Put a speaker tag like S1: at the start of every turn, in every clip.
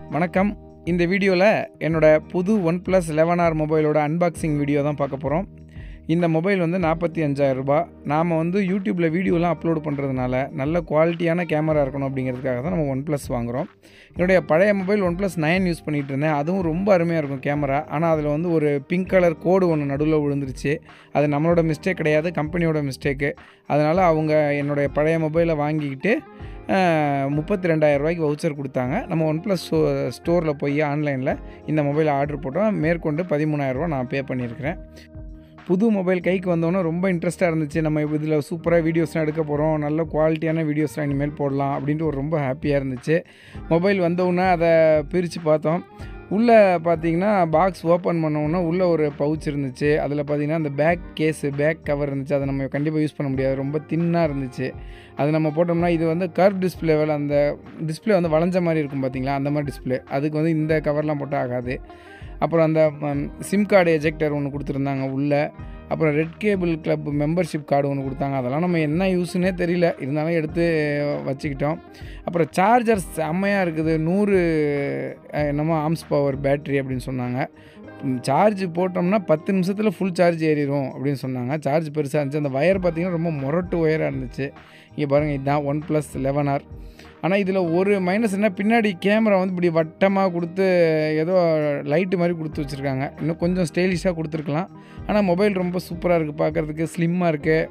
S1: வணக்கம் இந்த வீடியோவில் என்னோட புது ஒன் ப்ளஸ் லெவன் ஆர் மொபைலோட அன்பாக்சிங் வீடியோ தான் பார்க்க போகிறோம் இந்த மொபைல் வந்து நாற்பத்தி அஞ்சாயிரம் ரூபாய் நாம் வந்து யூடியூப்பில் வீடியோலாம் அப்லோட் பண்ணுறதுனால நல்ல குவாலிட்டியான கேமரா இருக்கணும் அப்படிங்கிறதுக்காக தான் நம்ம ஒன் ப்ளஸ் வாங்குகிறோம் என்னுடைய பழைய mobile OnePlus nine use பண்ணிகிட்டு இருந்தேன் அதுவும் ரொம்ப அருமையாக இருக்கும் கேமரா ஆனால் அதில் வந்து ஒரு பிங்க் கலர் கோடு ஒன்று நடுவில் விழுந்துருச்சு அது நம்மளோட மிஸ்டேக் கிடையாது கம்பெனியோட மிஸ்டேக்கு அதனால் அவங்க என்னுடைய பழைய மொபைலை வாங்கிக்கிட்டு முப்பத்தி ரெண்டாயிரம் ரூபாய்க்கு வவுச்சர் கொடுத்தாங்க நம்ம ஒன் ப்ளஸ் ஸ்டோ ஸ்டோரில் போய் ஆன்லைனில் இந்த மொபைலை ஆர்டர் போட்டோம் மேற்கொண்டு பதிமூணாயிரரூவா நான் பே பண்ணியிருக்கிறேன் புது மொபைல் கைக்கு வந்தோன்னே ரொம்ப இன்ட்ரெஸ்ட்டாக இருந்துச்சு நம்ம இதில் சூப்பராக வீடியோஸ்லாம் எடுக்க போகிறோம் நல்ல குவாலிட்டியான வீடியோஸ்லாம் இனிமேல் போடலாம் அப்படின்ட்டு ஒரு ரொம்ப ஹாப்பியாக இருந்துச்சு மொபைல் வந்தவுடனே அதை பிரித்து பார்த்தோம் உள்ளே பார்த்தீங்கன்னா பாக்ஸ் ஓப்பன் பண்ணோன்னா உள்ளே ஒரு பவுச் இருந்துச்சு அதில் பார்த்தீங்கன்னா அந்த பேக் கேஸு பேக் கவர் இருந்துச்சு அதை நம்ம கண்டிப்பாக யூஸ் பண்ண முடியாது ரொம்ப தின்னாக இருந்துச்சு அது நம்ம போட்டோம்னா இது வந்து கர்வ் டிஸ்பிளேவில் அந்த டிஸ்பிளே வந்து வளைஞ்ச மாதிரி இருக்கும் பார்த்தீங்களா அந்த மாதிரி டிஸ்பிளே அதுக்கு வந்து இந்த கவர்லாம் போட்டால் ஆகாது அப்புறம் அந்த சிம் கார்டு எஜெக்டர் ஒன்று கொடுத்துருந்தாங்க உள்ளே அப்புறம் red cable club membership card ஒன்று கொடுத்தாங்க அதெல்லாம் நம்ம என்ன யூஸ்னே தெரியல இருந்தாலும் எடுத்து வச்சுக்கிட்டோம் அப்புறம் சார்ஜர் செம்மையாக இருக்குது நூறு என்னமோ ஆம்ஸ் பவர் பேட்ரி அப்படின்னு சொன்னாங்க சார்ஜ் போட்டோம்னா பத்து நிமிஷத்தில் ஃபுல் சார்ஜ் ஏறிடும் அப்படின்னு சொன்னாங்க சார்ஜ் பெருசாக இருந்துச்சு அந்த ஒயர் பார்த்திங்கன்னா ரொம்ப முரட்டு ஒயராக இருந்துச்சு இங்கே பாருங்கள் இதுதான் ஒன் ப்ளஸ் லெவன் ஆர் ஆனால் இதில் ஒரு மைனஸ் என்ன பின்னாடி கேமரா வந்து இப்படி வட்டமாக கொடுத்து ஏதோ லைட்டு மாதிரி கொடுத்து வச்சுருக்காங்க இன்னும் கொஞ்சம் ஸ்டைலிஷாக கொடுத்துருக்கலாம் ஆனால் மொபைல் ரொம்ப சூப்பராக இருக்குது பார்க்குறதுக்கு ஸ்லிம்மாக இருக்குது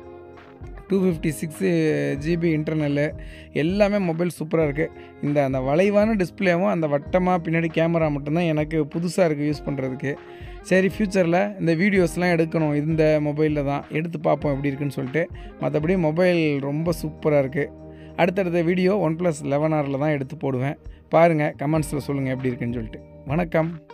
S1: two fifty six GB internal எல்லாமே மொபைல் சூப்பராக இருக்குது இந்த அந்த வளைவான டிஸ்பிளேவும் அந்த வட்டமாக பின்னாடி கேமரா மட்டும்தான் எனக்கு புதுசாக இருக்குது யூஸ் பண்ணுறதுக்கு சரி ஃப்யூச்சரில் இந்த வீடியோஸ்லாம் எடுக்கணும் இந்த மொபைலில் தான் எடுத்து பார்ப்போம் எப்படி இருக்குன்னு சொல்லிட்டு மற்றபடி மொபைல் ரொம்ப சூப்பராக இருக்குது அடுத்தடுத்த வீடியோ ஒன் ப்ளஸ் லெவன் ஆரில் தான் எடுத்து போடுவேன் பாருங்கள் கமெண்ட்ஸில் சொல்லுங்கள் எப்படி இருக்குன்னு சொல்லிட்டு வணக்கம்